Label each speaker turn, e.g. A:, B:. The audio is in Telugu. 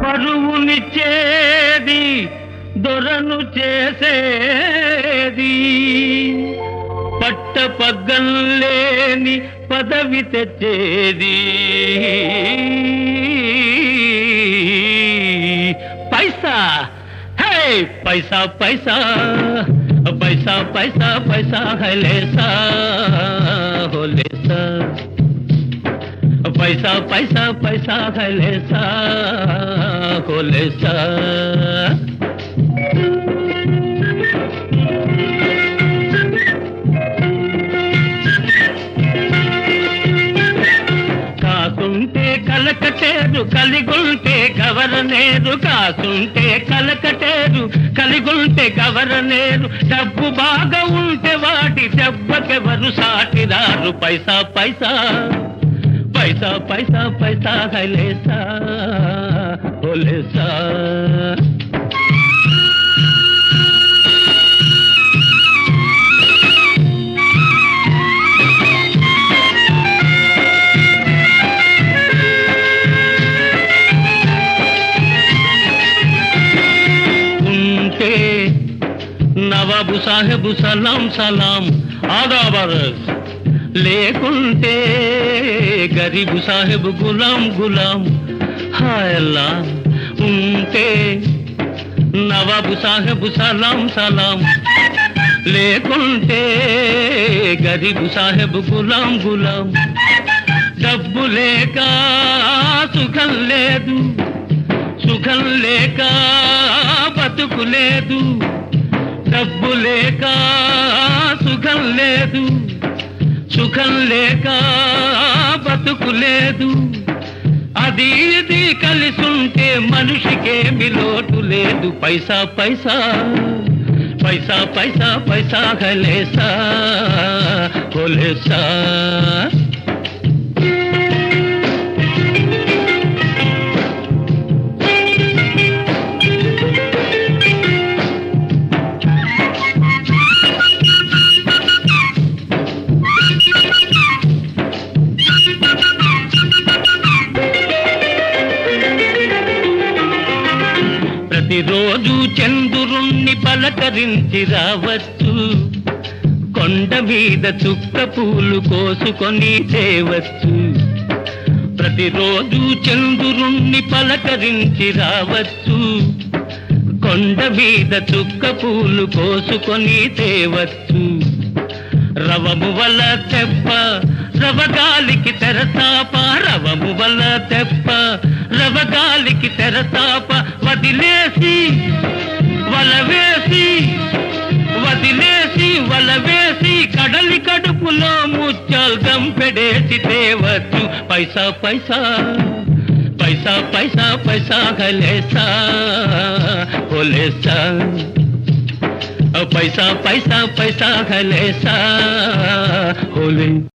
A: పరువునిచ్చేది దొరను చేసేది పట్ట పగ్గం లేని పదవి తెచ్చేది పైసా హే పైసా పైసా పైసా పైసా పైసా హలేసా హోలేసా पैसा पैसा पैसा हलेसा होलेसा కాసుంటే కలకటేరు కలిగుంటే గవరనేరు కాసుంటే కలకటేరు కలిగుంటే గవరనేరు డబ్బు బాగా ఉంటే వాటి దెబ్బకెవరు సాటిరారు పైసా పైసా पैसा पैसा पैसा है लेसा ओ लेसा ఉంటే నవాబు సాహెబు సలాం సలాం ఆదాబరస్ లేకుంటే గరీబు సాహెబ్ గులాం గులాం హాయల్లా ఉంటే నవాబు సాహెబ్ సలాం సలాం లేకుంటే గరీబు సాహెబ్ గులాం గులాం డబ్బు లేక సుఖం లేదు సుఖం లేక బతుకు లేదు డబ్బు లేక సుఖం లేదు సుఖం లేక బతుకు లేదు అది ఇది కలిసుంటే మనిషికేమి లోటు లేదు పైసా పైసా పైసా పైసా పైసా హలేసా హోలేసా ప్రతిరోజు చంద్రుణ్ణి పలకరించి రావచ్చు కొండ మీద చుక్క పూలు కోసుకొని తేవచ్చు ప్రతిరోజు చంద్రుణ్ణి పలకరించి రావచ్చు కొండ మీద చుక్క పూలు కోసుకొని తేవచ్చు రవము వల్ల తెప్ప రవగాలికి తెరతాప రవము వల్ల తెప్ప రవగాలికి తెరతాప వదిలేసి వలవేసి వదిలేసి వలవేసి కడలి కడుపులో ముచ్చాలు గంపెడేసి తేవచ్చు పైసా పైసా పైసా పైసా పైసా హలేసా హోలేసా पैसा पैसा पैसा हलेसा होले